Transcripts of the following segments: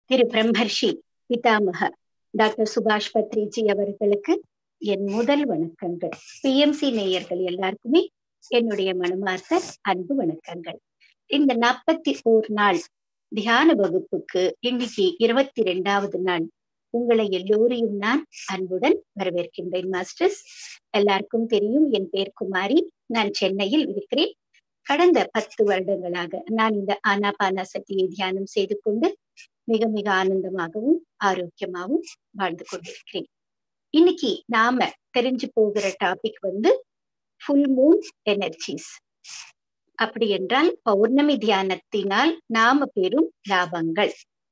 திரு Brahmarshi பிதாமக doctor சுபாஷ் பத்ரிஜி அவர்களுக்கு என் முதல் வணக்கங்கள் பிஎம்சி நேயர்கள் எல்லாருக்குமே என்னுடைய மனமார்ந்த அன்பு வணக்கங்கள் இந்த நாற்பத்தி ஓர் நாள் தியான வகுப்புக்கு இன்னைக்கு இருபத்தி ரெண்டாவது நாள் உங்களை எல்லோரையும் நான் அன்புடன் வரவேற்கின்றேன் மாஸ்டர்ஸ் எல்லாருக்கும் தெரியும் என் பேர் குமாரி நான் சென்னையில் இருக்கிறேன் கடந்த பத்து வருடங்களாக நான் இந்த ஆனாபானா சக்தியை தியானம் செய்து கொண்டு மிக மிக ஆனந்தமாகவும் ஆரோக்கியமாகவும் வாழ்ந்து கொண்டிருக்கிறேன் இன்னைக்கு நாம தெரிஞ்சு போகிற டாபிக் வந்து ஃபுல் மூன் எனர்ஜிஸ் அப்படி என்றால் பௌர்ணமி தியானத்தினால் நாம பெறும் லாபங்கள்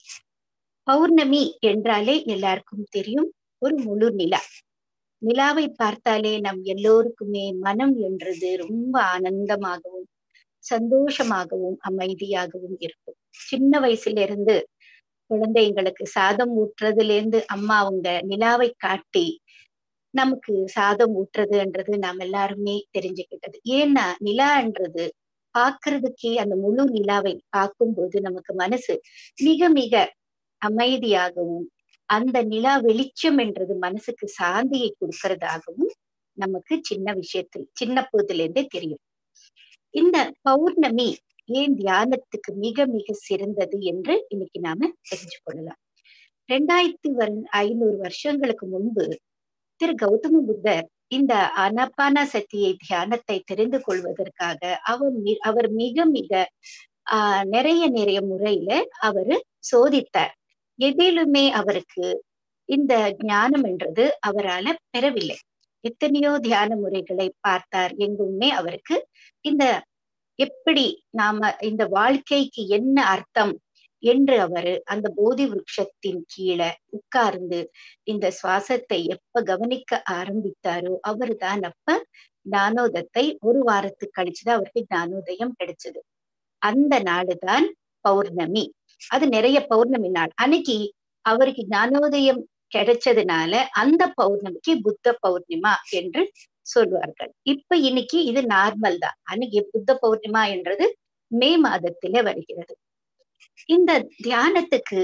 பௌர்ணமி என்றாலே எல்லாருக்கும் தெரியும் ஒரு முழு நிலா நிலாவை பார்த்தாலே நம் எல்லோருக்குமே மனம் என்றது ரொம்ப ஆனந்தமாகவும் சந்தோஷமாகவும் அமைதியாகவும் இருக்கும் சின்ன வயசுல இருந்து குழந்தைங்களுக்கு சாதம் ஊட்டுறதுல இருந்து அம்மா அவங்க நிலாவை காட்டி நமக்கு சாதம் ஊட்டுறதுன்றது நாம் எல்லாருமே தெரிஞ்சுக்கிட்டது ஏன்னா நிலான்றது பாக்குறதுக்கே அந்த முழு நிலாவை பார்க்கும்போது நமக்கு மனசு மிக மிக அமைதியாகவும் அந்த நிலா வெளிச்சம் என்றது மனசுக்கு சாந்தியை கொடுக்கறதாகவும் நமக்கு சின்ன விஷயத்தில் சின்ன போதுல இருந்தே தெரியும் இந்த பௌர்ணமி ஏன் தியானத்துக்கு மிக மிக சிறந்தது என்று இன்னைக்கு நாம தெரிஞ்சு கொள்ளலாம் ரெண்டாயிரத்தி ஐநூறு வருஷங்களுக்கு முன்பு திரு கௌதம புத்தர் இந்த அனப்பான சக்தியை தியானத்தை தெரிந்து கொள்வதற்காக அவர் அவர் மிக மிக ஆஹ் நிறைய நிறைய முறையில அவரு சோதித்தார் எதிலுமே அவருக்கு இந்த ஞானம் என்றது அவரால பெறவில்லை எத்தனையோ தியான முறைகளை பார்த்தார் எங்குமே அவருக்கு இந்த எப்படி நாம இந்த வாழ்க்கைக்கு என்ன அர்த்தம் என்று அவரு அந்த போதி விருட்சத்தின் கீழே உட்கார்ந்து இந்த சுவாசத்தை எப்ப கவனிக்க ஆரம்பித்தாரோ அவரு தான் அப்ப ஞானோதத்தை ஒரு வாரத்துக்கு கழிச்சுதான் அவருக்கு ஞானோதயம் கிடைச்சது அந்த நாடுதான் பௌர்ணமி அது நிறைய பௌர்ணமி நாள் அன்னைக்கு அவருக்கு ஞானோதயம் கிடைச்சதுனால அந்த பௌர்ணமிக்கு புத்த பௌர்ணிமா என்று சொல்வார்கள் இப்ப இன்னைக்கு இது நார்மல் தான் அன்னைக்கு புத்த பௌர்ணிமா என்றது மே மாதத்தில வருகிறது இந்த தியானத்துக்கு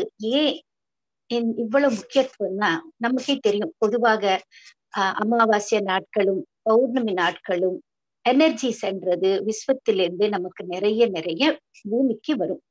ஏன் இவ்வளவு முக்கியத்துவம்னா நமக்கே தெரியும் பொதுவாக ஆஹ் அமாவாசிய நாட்களும் பௌர்ணமி நாட்களும் எனர்ஜிஸ் என்றது விஸ்வத்திலிருந்து நமக்கு நிறைய நிறைய பூமிக்கு வரும்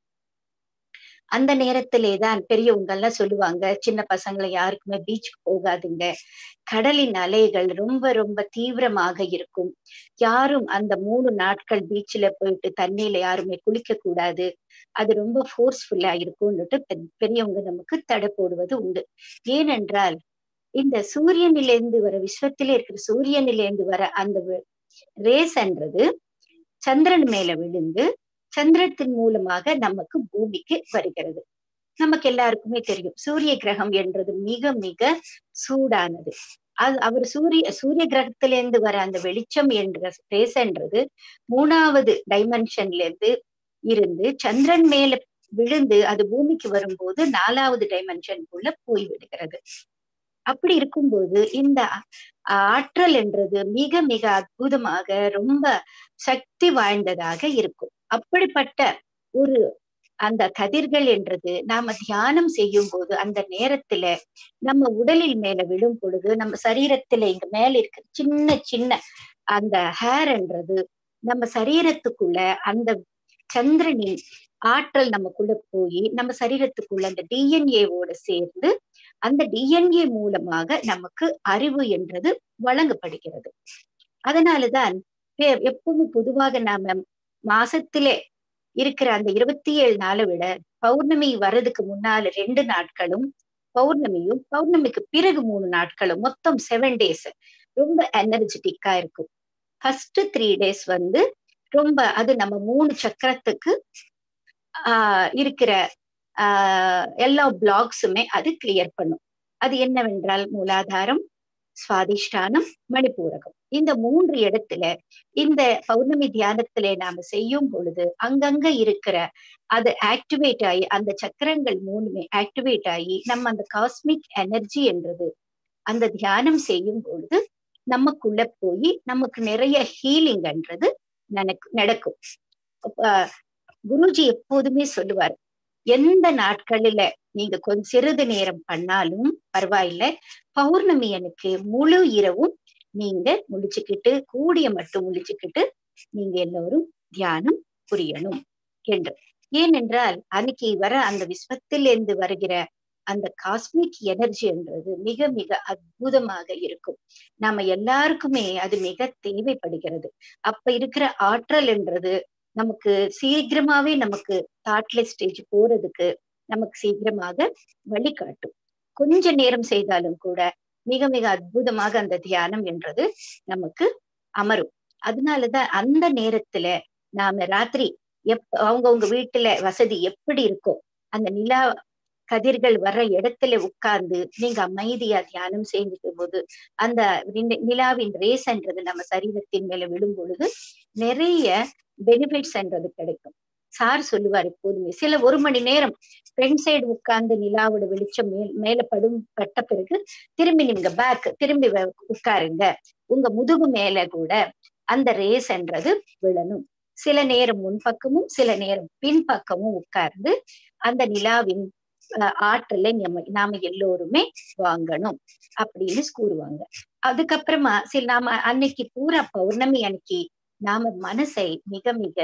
அந்த நேரத்திலே தான் பெரியவங்க எல்லாம் சொல்லுவாங்க சின்ன பசங்களை யாருக்குமே பீச்சுக்கு போகாதுங்க கடலின் அலைகள் ரொம்ப ரொம்ப தீவிரமாக இருக்கும் யாரும் அந்த மூணு நாட்கள் பீச்சில் போயிட்டு தண்ணியில யாருமே குளிக்க கூடாது அது ரொம்ப ஃபோர்ஸ்ஃபுல்லா இருக்கும்னுட்டு பெரியவங்க நமக்கு தடை போடுவது உண்டு ஏனென்றால் இந்த சூரியனிலேருந்து வர விஸ்வத்திலே இருக்கிற சூரியனிலேருந்து வர அந்த ரேஸ்ன்றது சந்திரன் மேல விழுந்து சந்திரத்தின் மூலமாக நமக்கு பூமிக்கு வருகிறது நமக்கு எல்லாருக்குமே தெரியும் சூரிய கிரகம் என்றது மிக மிக சூடானது அது அவர் சூரிய சூரிய கிரகத்திலேருந்து வர அந்த வெளிச்சம் என்ற ரேசன்றது மூணாவது டைமென்ஷன்ல இருந்து இருந்து சந்திரன் மேல விழுந்து அது பூமிக்கு வரும்போது நாலாவது டைமென்ஷனுக்குள்ள போய் விடுகிறது அப்படி இருக்கும்போது இந்த ஆற்றல் என்றது மிக மிக அற்புதமாக ரொம்ப சக்தி வாய்ந்ததாக இருக்கும் அப்படிப்பட்ட ஒரு அந்த கதிர்கள் என்றது நாம தியானம் செய்யும் போது அந்த நேரத்துல நம்ம உடலில் மேல விழும் பொழுது நம்ம சரீரத்துல இங்க மேல இருக்கிற சின்ன சின்ன அந்த ஹேர் என்றது நம்ம சரீரத்துக்குள்ள அந்த சந்திரனின் ஆற்றல் நமக்குள்ள போய் நம்ம சரீரத்துக்குள்ள அந்த டிஎன்ஏவோட சேர்ந்து அந்த டிஎன்ஏ மூலமாக நமக்கு அறிவு என்றது வழங்கப்படுகிறது அதனாலதான் எப்பவும் பொதுவாக நாம மாசத்திலே இருக்கிற அந்த இருபத்தி ஏழு நாளை விட பௌர்ணமி வர்றதுக்கு முன்னால ரெண்டு நாட்களும் பௌர்ணமியும் பௌர்ணமிக்கு பிறகு மூணு நாட்களும் மொத்தம் செவன் டேஸ் ரொம்ப எனர்ஜெட்டிக்கா இருக்கும் ஃபர்ஸ்ட் த்ரீ டேஸ் வந்து ரொம்ப அது நம்ம மூணு சக்கரத்துக்கு ஆஹ் இருக்கிற ஆஹ் எல்லா பிளாக்ஸுமே அது கிளியர் பண்ணும் அது என்னவென்றால் மூலாதாரம் சுவாதிஷ்டானம் மணிப்பூரகம் இந்த மூன்று இடத்துல இந்த பௌர்ணமி தியானத்துல நாம செய்யும் பொழுது அங்கங்க இருக்கிற அது ஆக்டிவேட் ஆகி அந்த சக்கரங்கள் மூணுமே ஆக்டிவேட் ஆகி நம்ம அந்த காஸ்மிக் எனர்ஜி என்றது அந்த தியானம் செய்யும் பொழுது நமக்குள்ள போய் நமக்கு நிறைய ஹீலிங்ன்றது நடக்கும் குருஜி எப்போதுமே சொல்லுவார் எந்த நாட்களில நீங்க கொஞ்சம் சிறிது நேரம் பண்ணாலும் பரவாயில்ல பௌர்ணமி அன்னைக்கு முழு இரவும் நீங்க முழிச்சுக்கிட்டு கூடிய மட்டும் முழிச்சுக்கிட்டு நீங்க எல்லோரும் தியானம் புரியணும் என்று ஏனென்றால் அன்னைக்கு வர அந்த விஸ்வத்திலிருந்து வருகிற அந்த காஸ்மிக் எனர்ஜி என்றது மிக மிக அற்புதமாக இருக்கும் நாம எல்லாருக்குமே அது மிக தேவைப்படுகிறது அப்ப இருக்கிற ஆற்றல் என்றது நமக்கு சீக்கிரமாவே நமக்கு தாட்லெஸ் ஸ்டேஜ் போறதுக்கு நமக்கு சீக்கிரமாக வழிகாட்டும் கொஞ்ச நேரம் செய்தாலும் கூட மிக மிக அற்புதமாக அந்த தியானம் என்றது நமக்கு அமரும் அதனாலதான் அந்த நேரத்துல நாம ராத்திரி எப் அவங்கவுங்க வீட்டுல வசதி எப்படி இருக்கோ அந்த நிலா கதிர்கள் வர்ற இடத்துல உட்கார்ந்து நீங்க அமைதியா தியானம் செய்யும் போது அந்த நிலாவின் ரேஸ்ன்றது நம்ம சரீரத்தின் மேல விழும் பொழுது நிறைய பெனிஃபிட்ஸ் என்றது கிடைக்கும் சார் சொல்லுவார் எப்போதுமே சில ஒரு மணி நேரம் ஃப்ரண்ட் சைடு உட்கார்ந்து நிலாவோட வெளிச்சம் மேல் மேல படும் பட்ட பிறகு திரும்பி நீங்க பேக் திரும்பி உட்காருங்க உங்க முதுகு மேல கூட அந்த ரேஸ் என்றது விழணும் சில நேரம் முன்பக்கமும் சில நேரம் பின்பக்கமும் உட்கார்ந்து அந்த நிலாவின் ஆற்றலை நம்ம நாம எல்லோருமே வாங்கணும் அப்படின்னு கூறுவாங்க அதுக்கப்புறமா சில நாம அன்னைக்கு பூரா பௌர்ணமி அன்னைக்கு நாம மனசை மிக மிக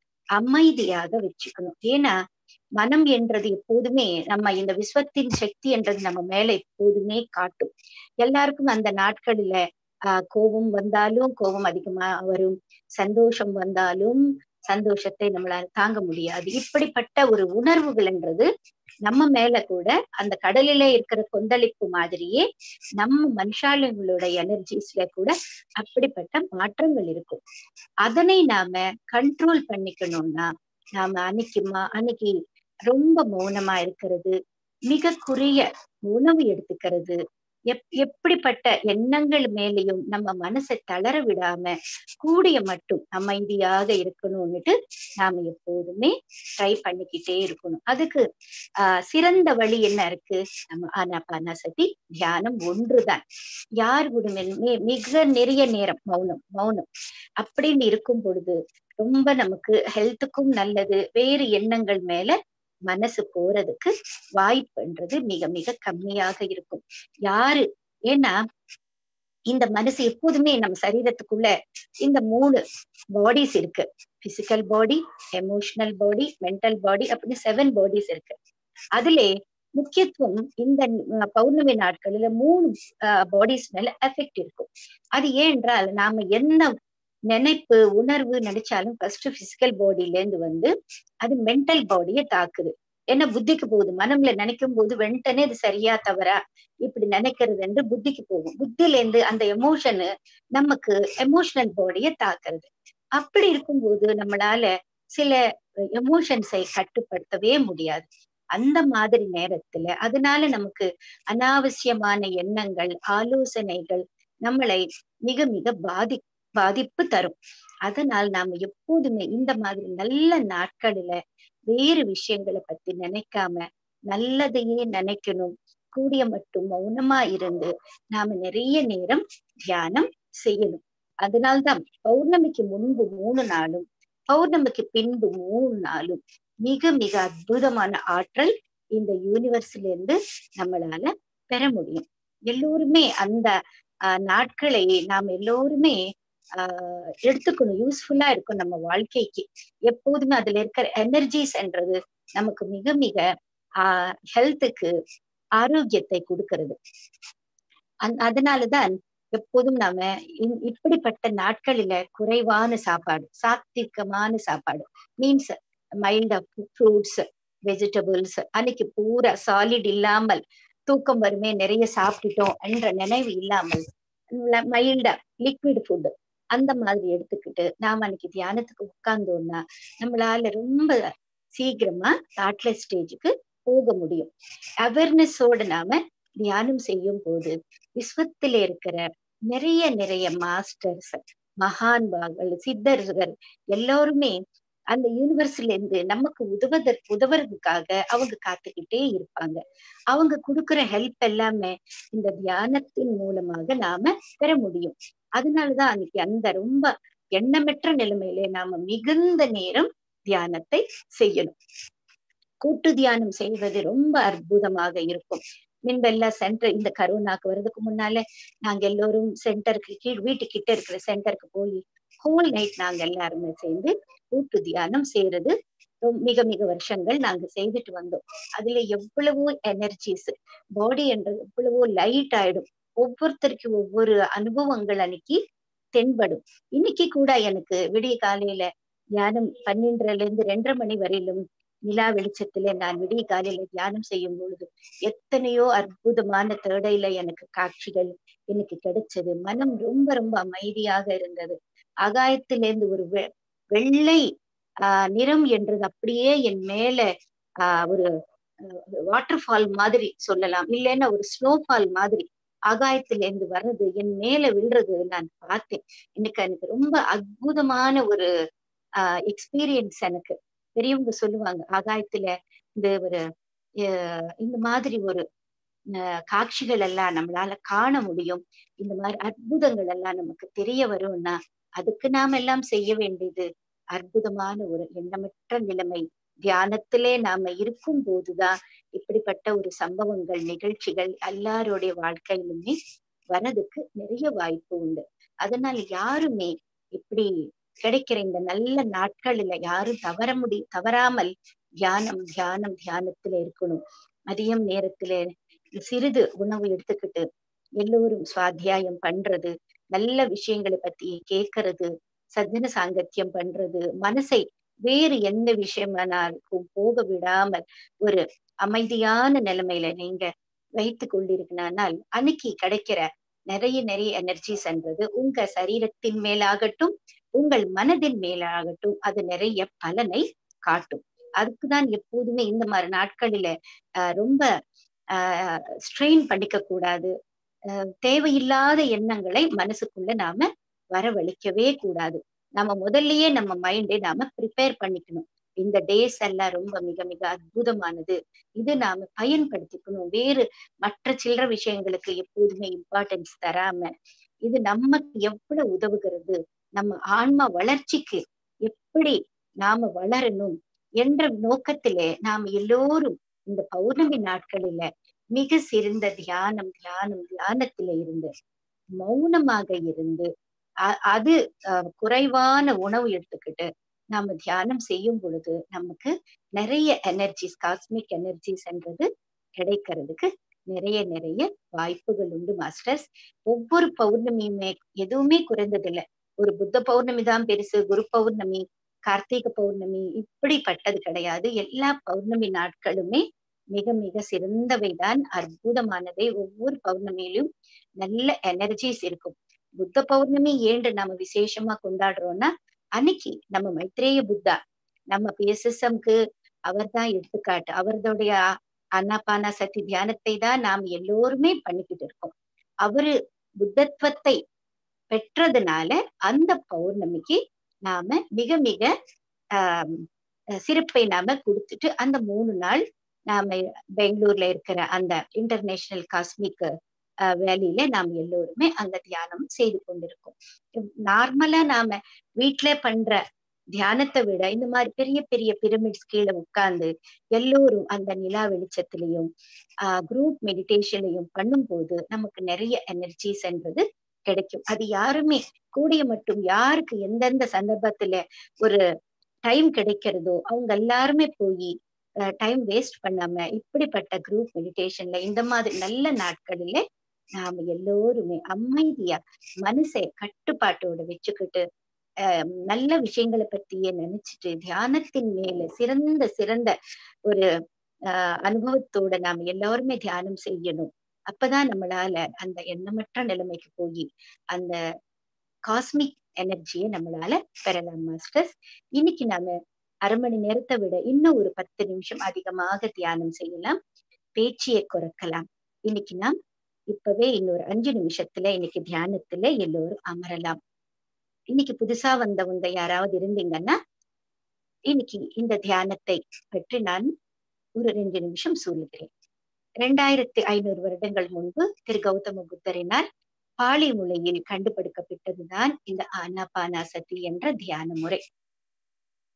அமைதியாக வச்சுக்கணும் ஏன்னா மனம் என்றது எப்போதுமே நம்ம இந்த விஸ்வத்தின் சக்தி என்றது நம்ம மேல எப்போதுமே காட்டும் எல்லாருக்கும் அந்த நாட்களில ஆஹ் கோபம் வந்தாலும் கோபம் அதிகமா வரும் சந்தோஷம் வந்தாலும் சந்தோஷத்தை நம்மளால தாங்க முடியாது இப்படிப்பட்ட ஒரு உணர்வுகள் என்றது நம்ம மேல கூட அந்த கடலில இருக்கிற கொந்தளிப்பு மாதிரியே நம்ம மனுஷாலங்களோட எனர்ஜிஸ்ல கூட அப்படிப்பட்ட மாற்றங்கள் இருக்கும் அதனை நாம கண்ட்ரோல் பண்ணிக்கணும்னா நாம அன்னைக்கு அன்னைக்கு ரொம்ப மௌனமா இருக்கிறது மிக குறைய உணவு எடுத்துக்கிறது எப் எப்படிப்பட்ட எண்ணங்கள் மேலேயும் நம்ம மனசை தளர விடாம கூடிய மட்டும் அமைதியாக இருக்கணும்னுட்டு நாம எப்போதுமே ட்ரை பண்ணிக்கிட்டே இருக்கணும் அதுக்கு ஆஹ் சிறந்த வழி என்ன இருக்கு நம்ம ஆனாபானாசதி தியானம் ஒன்றுதான் யார் விடுமே மிக நிறைய நேரம் மௌனம் மௌனம் அப்படின்னு இருக்கும் பொழுது ரொம்ப நமக்கு ஹெல்த்துக்கும் நல்லது வேறு எண்ணங்கள் மேல மனசு போறதுக்கு வாய்ப்புன்றது மிக மிக கம்மியாக இருக்கும் யாரு ஏன்னா இந்த மனசு எப்போதுமே நம்ம சரீரத்துக்குள்ள இந்த மூணு பாடிஸ் இருக்கு physical body emotional body mental body அப்படின்னு செவன் பாடிஸ் இருக்கு அதுல முக்கியத்துவம் இந்த பௌர்ணமி நாட்களில மூணு பாடிஸ் மேல எஃபெக்ட் இருக்கும் அது ஏனென்றால் நாம என்ன நினைப்பு உணர்வு நினைச்சாலும் ஃபர்ஸ்ட் பிசிக்கல் பாடியில இருந்து வந்து அது மென்டல் பாடியை தாக்குது என்ன புத்திக்கு போகுது மனம்ல நினைக்கும் போது வெண்டனே இது சரியா தவறா இப்படி நினைக்கிறது என்று புத்திக்கு போகும் புத்தில இருந்து அந்த எமோஷனு நமக்கு எமோஷனல் பாடியை தாக்குறது அப்படி இருக்கும்போது நம்மளால சில எமோஷன்ஸை கட்டுப்படுத்தவே முடியாது அந்த மாதிரி நேரத்துல அதனால நமக்கு அனாவசியமான எண்ணங்கள் ஆலோசனைகள் நம்மளை மிக மிக பாதி பாதிப்பு தரும் அதனால் நாம எப்போதுமே இந்த மாதிரி நல்ல நாட்களில வேறு விஷயங்களை பத்தி நினைக்காம நல்லதையே நினைக்கணும் கூடிய மட்டும் மௌனமா இருந்து நாம நிறைய நேரம் தியானம் செய்யணும் அதனால்தான் பௌர்ணமிக்கு முன்பு மூணு நாளும் பௌர்ணமிக்கு பின்பு மூணு நாளும் மிக மிக அற்புதமான ஆற்றல் இந்த யூனிவர்ஸ்ல இருந்து நம்மளால பெற முடியும் எல்லோருமே அந்த ஆஹ் நாட்களை நாம் எல்லோருமே ஆஹ் எடுத்துக்கணும் யூஸ்ஃபுல்லா இருக்கும் நம்ம வாழ்க்கைக்கு எப்போதுமே அதுல இருக்கிற எனர்ஜிஸ்ன்றது நமக்கு மிக மிக ஆஹ் ஹெல்த்துக்கு ஆரோக்கியத்தை கொடுக்கிறது அந் அதனாலதான் எப்போதும் நாம இப்படிப்பட்ட நாட்களில குறைவான சாப்பாடு சாத்திகமான சாப்பாடு means mild of fruits vegetables அன்னைக்கு பூரா சாலிட் இல்லாமல் தூக்கம் வருமே நிறைய சாப்பிட்டுட்டோம் என்ற நினைவு இல்லாமல் மைல்டா லிக்விட் ஃபுட் அந்த மாதிரி எடுத்துக்கிட்டு நாம அன்னைக்கு தியானத்துக்கு உட்கார்ந்தோம்னா நம்மளால ரொம்ப சீக்கிரமா தாட்லெஸ் ஸ்டேஜுக்கு போக முடியும் அவேர்னஸோட நாம தியானம் செய்யும் போது விஸ்வத்தில இருக்கிற நிறைய நிறைய மாஸ்டர்ஸ் மகான்பார்கள் சித்தர்கள் எல்லாருமே அந்த யூனிவர்ஸ்ல இருந்து நமக்கு உதவதற்கு உதவுறதுக்காக அவங்க காத்துக்கிட்டே இருப்பாங்க அவங்க கொடுக்குற ஹெல்ப் எல்லாமே இந்த தியானத்தின் மூலமாக நாம பெற முடியும் அதனாலதான் அன்னைக்கு அந்த ரொம்ப எண்ணமற்ற நிலைமையில நாம மிகுந்த நேரம் தியானத்தை செய்யணும் கூட்டு தியானம் செய்வது ரொம்ப அற்புதமாக இருக்கும் முன்பெல்லாம் சென்டர் இந்த கரோனாக்கு வர்றதுக்கு முன்னால நாங்க எல்லோரும் சென்டருக்கு கீழ் வீட்டுக்கிட்ட இருக்கிற சென்டருக்கு போய் ஹோல் நைட் நாங்க எல்லாருமே சேர்ந்து கூட்டு தியானம் செய்யறது மிக மிக வருஷங்கள் நாங்க செய்துட்டு வந்தோம் அதுல எவ்வளவோ எனர்ஜிஸ் பாடி என்றது எவ்வளவோ லைட் ஆயிடும் ஒவ்வொருத்தருக்கு ஒவ்வொரு அனுபவங்கள் அன்னைக்கு தென்படும் இன்னைக்கு கூட எனக்கு விடிய காலையில தியானம் பன்னெண்டுல இருந்து ரெண்டரை மணி வரையிலும் நிலா வெளிச்சத்துல நான் விடிய காலையில தியானம் செய்யும் பொழுது எத்தனையோ அற்புதமான தேடையில எனக்கு காட்சிகள் எனக்கு கிடைச்சது மனம் ரொம்ப ரொம்ப அமைதியாக இருந்தது ஆகாயத்திலிருந்து ஒரு வெ வெள்ளை ஆஹ் நிறம் என்றது அப்படியே என் மேல ஆஹ் ஒரு வாட்டர் ஃபால் மாதிரி சொல்லலாம் இல்லைன்னா ஒரு ஸ்னோஃபால் மாதிரி ஆகாயத்துல இருந்து வர்றது என் மேல விழுறது நான் பார்த்தேன் எனக்கு எனக்கு ரொம்ப அற்புதமான ஒரு ஆஹ் எக்ஸ்பீரியன்ஸ் எனக்கு பெரியவங்க சொல்லுவாங்க ஆகாயத்துல இந்த ஒரு இந்த மாதிரி ஒரு காட்சிகள் எல்லாம் நம்மளால காண முடியும் இந்த மாதிரி அற்புதங்கள் எல்லாம் நமக்கு தெரிய வரும்னா அதுக்கு நாம் எல்லாம் செய்ய வேண்டியது அற்புதமான ஒரு எண்ணமற்ற நிலைமை தியானத்திலே நாம இருக்கும் போதுதான் இப்படிப்பட்ட ஒரு சம்பவங்கள் நிகழ்ச்சிகள் எல்லாருடைய வாழ்க்கையிலுமே வரதுக்கு நிறைய வாய்ப்பு உண்டு அதனால யாருமே இப்படி கிடைக்கிற இந்த நல்ல நாட்களில யாரும் தவற முடி தவறாமல் தியானம் தியானம் தியானத்துல இருக்கணும் மதியம் நேரத்துல சிறிது உணவு எடுத்துக்கிட்டு எல்லோரும் சுவாத்தியாயம் பண்றது நல்ல விஷயங்களை பத்தி கேட்கறது சஜன சாங்கத்தியம் பண்றது மனசை வேறு எந்த விஷயமானாலும் போக விடாமல் ஒரு அமைதியான நிலைமையில நீங்க வைத்து கொண்டிருக்கனால் அன்னைக்கு கிடைக்கிற நிறைய நிறைய எனர்ஜிஸ் என்றது உங்க சரீரத்தின் மேலாகட்டும் உங்கள் மனதின் மேலாகட்டும் அது நிறைய பலனை காட்டும் அதுக்குதான் எப்போதுமே இந்த மாதிரி நாட்களில ஆஹ் ரொம்ப ஆஹ் ஸ்ட்ரெயின் பண்ணிக்க கூடாது தேவையில்லாத எண்ணங்களை மனசுக்குள்ள நாம வரவழைக்கவே கூடாது நம்ம முதல்லயே நம்ம மைண்டை நாம ப்ரிப்பேர் பண்ணிக்கணும் இந்த டேஸ் எல்லாம் ரொம்ப மிக மிக அற்புதமானது இது நாம பயன்படுத்திக்கணும் வேறு மற்ற சில்லற விஷயங்களுக்கு எப்போதுமே இம்பார்ட்டன்ஸ் தராம இது நமக்கு எவ்வளவு உதவுகிறது நம்ம ஆன்மா வளர்ச்சிக்கு எப்படி நாம வளரணும் என்ற நோக்கத்திலே நாம எல்லோரும் இந்த பௌர்ணமி நாட்களில மிக சிறந்த தியானம் தியானம் தியானத்தில இருந்து மௌனமாக இருந்து அது குறைவான உணவு எடுத்துக்கிட்டு நாம தியானம் செய்யும் பொழுது நமக்கு நிறைய எனர்ஜிஸ் காஸ்மிக் எனர்ஜிஸ் என்றது கிடைக்கிறதுக்கு நிறைய நிறைய வாய்ப்புகள் உண்டு மாஸ்டர்ஸ் ஒவ்வொரு பௌர்ணமியுமே எதுவுமே குறைந்ததில்லை ஒரு புத்த பௌர்ணமி தான் பெருசு குரு பௌர்ணமி கார்த்திகை பௌர்ணமி இப்படிப்பட்டது கிடையாது எல்லா பௌர்ணமி நாட்களுமே மிக மிக சிறந்தவைதான் அற்புதமானதை ஒவ்வொரு பௌர்ணமியிலும் நல்ல எனர்ஜிஸ் இருக்கும் புத்த பௌர்ணமி ஏன்று நம்ம விசேஷமா கொண்டாடுறோம்னா அன்னைக்கு நம்ம மைத்ரேய புத்தா நம்ம பிஎஸ்எஸ்எம்க்கு அவர் தான் எடுத்துக்காட்டு அவருடைய அன்னாபானா சக்தி தியானத்தை தான் நாம் எல்லோருமே பண்ணிக்கிட்டு இருக்கோம் அவரு புத்தத்துவத்தை பெற்றதுனால அந்த பௌர்ணமிக்கு நாம மிக மிக ஆஹ் சிறப்பை நாம கொடுத்துட்டு அந்த மூணு நாள் நாம பெங்களூர்ல இருக்கிற அந்த இன்டர்நேஷனல் காஸ்மிக் வேலையில நாம் எல்லோருமே அங்க தியானம் செய்து கொண்டிருக்கோம் நார்மலா நாம வீட்டுல பண்ற தியானத்தை விட இந்த மாதிரி பெரிய பெரிய பிரமிட்ஸ் கீழே உட்கார்ந்து எல்லோரும் அந்த நிலா வெளிச்சத்திலையும் ஆஹ் குரூப் மெடிடேஷன்லையும் பண்ணும்போது நமக்கு நிறைய எனர்ஜிஸ் என்றது கிடைக்கும் அது யாருமே கூடிய மட்டும் யாருக்கு எந்தெந்த சந்தர்ப்பத்துல ஒரு டைம் கிடைக்கிறதோ அவங்க எல்லாருமே போய் டைம் வேஸ்ட் பண்ணாம இப்படிப்பட்ட குரூப் மெடிடேஷன்ல இந்த மாதிரி நல்ல நாட்களில நாம எல்லோருமே அமைதியா மனசை கட்டுப்பாட்டோட வச்சுக்கிட்டு நல்ல விஷயங்களை பத்தியே நினைச்சிட்டு தியானத்தின் மேல சிறந்த சிறந்த ஒரு ஆஹ் அனுபவத்தோட நாம எல்லாருமே தியானம் செய்யணும் அப்பதான் நம்மளால அந்த எண்ணமற்ற நிலைமைக்கு போய் அந்த காஸ்மிக் எனர்ஜியை நம்மளால பெறலாம் மாஸ்டர்ஸ் இன்னைக்கு நாம அரை மணி நேரத்தை விட இன்னும் ஒரு பத்து நிமிஷம் அதிகமாக தியானம் செய்யலாம் பேச்சியை குறைக்கலாம் இன்னைக்கு நாம் இப்பவே இன்னொரு அஞ்சு நிமிஷத்துல இன்னைக்கு தியானத்துல எல்லோரும் அமரலாம் இன்னைக்கு புதுசா வந்தவங்க யாராவது இருந்தீங்கன்னா இன்னைக்கு இந்த தியானத்தை பற்றி நான் ஒரு ரெண்டு நிமிஷம் சொல்லுகிறேன் இரண்டாயிரத்தி ஐநூறு வருடங்கள் முன்பு திரு கௌதம புத்தரினால் பாலி மொழியில் கண்டுபிடிக்கப்பட்டதுதான் இந்த ஆனாபானாசதி என்ற தியான முறை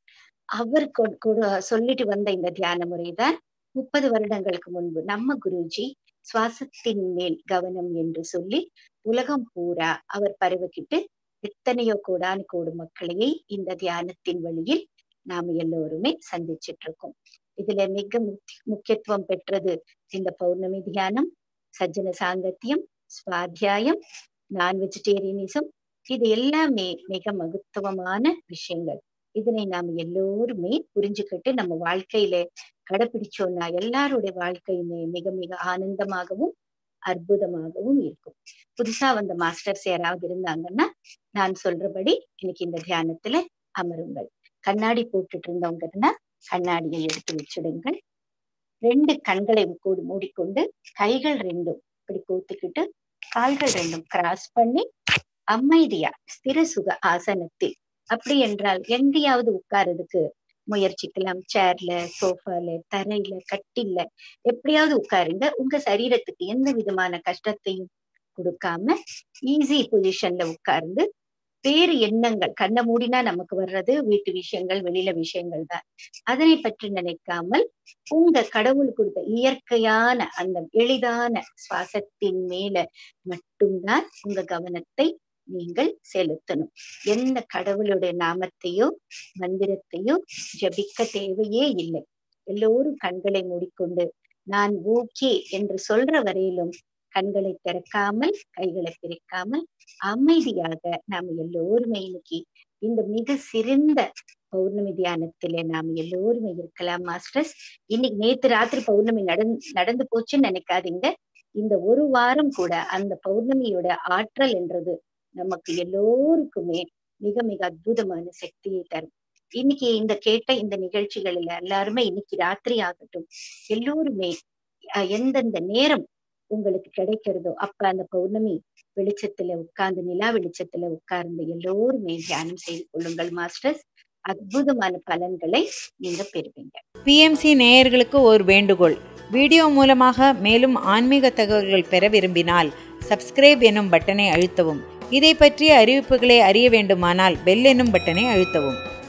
அவர் கொ- கொடு- சொல்லிட்டு வந்த இந்த தியான முறைதான் முப்பது வருடங்களுக்கு முன்பு நம்ம குருஜி சுவாசத்தின் மேல் கவனம் என்று சொல்லி உலகம் பூரா அவர் பரவக்கிட்டு எத்தனையோ கோடானு கோடு மக்களையே இந்த தியானத்தின் வழியில் நாம எல்லோருமே சந்திச்சிட்டு இருக்கோம் இதுல மிக முக்கிய- முக்கியத்துவம் பெற்றது இந்த பௌர்ணமி தியானம் சஜ்ஜன சாங்கத்தியம் சுவாத்தியாயம் நான் வெஜிடேரியனிசம் இது எல்லாமே மிக மகத்துவமான விஷயங்கள் இதனை நாம் எல்லோருமே புரிஞ்சுக்கிட்டு நம்ம வாழ்க்கையில கடைபிடிச்சோம்னா எல்லாருடைய வாழ்க்கையுமே மிக மிக ஆனந்தமாகவும் அற்புதமாகவும் இருக்கும் புதுசா வந்த மாஸ்டர்ஸ் யாராவது இருந்தாங்கன்னா நான் சொல்றபடி இன்னைக்கு இந்த தியானத்துல அமருங்கள் கண்ணாடி போட்டுட்டு இருந்தவங்கன்னா கண்ணாடியை எடுத்து வச்சிடுங்கள் ரெண்டு கண்களை கூடி மூடிக்கொண்டு கைகள் ரெண்டும் இப்படி கோத்துக்கிட்டு கால்கள் ரெண்டும் கிராஸ் பண்ணி அமைதியா ஸ்திர சுக ஆசனத்தில் அப்படி என்றால் எங்கேயாவது உட்கார்றதுக்கு முயற்சிக்கலாம் சேர்ல சோஃபால தரையில கட்டில்ல எப்படியாவது உட்காருங்க உங்க சரீரத்துக்கு எந்த விதமான கஷ்டத்தையும் கொடுக்காம ஈஸி பொசிஷன்ல உட்கார்ந்து வேறு எண்ணங்கள் கண்ணை மூடினா நமக்கு வர்றது வீட்டு விஷயங்கள் வெளியில விஷயங்கள் தான் அதனை பற்றி நினைக்காமல் உங்க கடவுள் கொடுத்த இயற்கையான அந்த எளிதான சுவாசத்தின் மேல மட்டும்தான் உங்க கவனத்தை நீங்கள் செலுத்தணும் எந்த கடவுளுடைய நாமத்தையோ மந்திரத்தையோ ஜபிக்க தேவையே இல்லை எல்லோரும் கண்களை மூடிக்கொண்டு நான் ஓகே என்று சொல்ற வரையிலும் கண்களை திறக்காமல் கைகளை பிரிக்காமல் அமைதியாக நாம் எல்லோருமே இன்னைக்கு இந்த மிக சிறந்த பௌர்ணமி தியானத்திலே நாம் எல்லோருமே இருக்கலாம் மாஸ்டர்ஸ் இன்னைக்கு நேத்து ராத்திரி பௌர்ணமி நடந் நடந்து போச்சுன்னு நினைக்காதீங்க இந்த ஒரு வாரம் கூட அந்த பௌர்ணமியோட ஆற்றல் என்றது நமக்கு எல்லோருக்குமே மிக மிக அற்புதமான சக்தியை தரும் இன்னைக்கு இந்த கேட்ட இந்த நிகழ்ச்சிகளில் எல்லாருமே இன்னைக்கு ராத்திரி ஆகட்டும் எல்லோருமே அஹ், எந்தெந்த நேரம் உங்களுக்கு கிடைக்கிறதோ அப்ப அந்த பௌர்ணமி வெளிச்சத்துல உட்கார்ந்து நிலா வெளிச்சத்துல உட்கார்ந்து எல்லோருமே தியானம் செய்து கொள்ளுங்கள் மாஸ்டர்ஸ் அற்புதமான பலன்களை நீங்க பெறுவீங்க பிஎம்சி நேயர்களுக்கு ஒரு வேண்டுகோள் வீடியோ மூலமாக மேலும் ஆன்மீக தகவல்கள் பெற விரும்பினால் சப்ஸ்கிரைப் எனும் பட்டனை அழுத்தவும் இதை பற்றிய அறிவிப்புகளை அறிய வேண்டுமானால் பெல் என்னும் பட்டனை அழுத்தவும்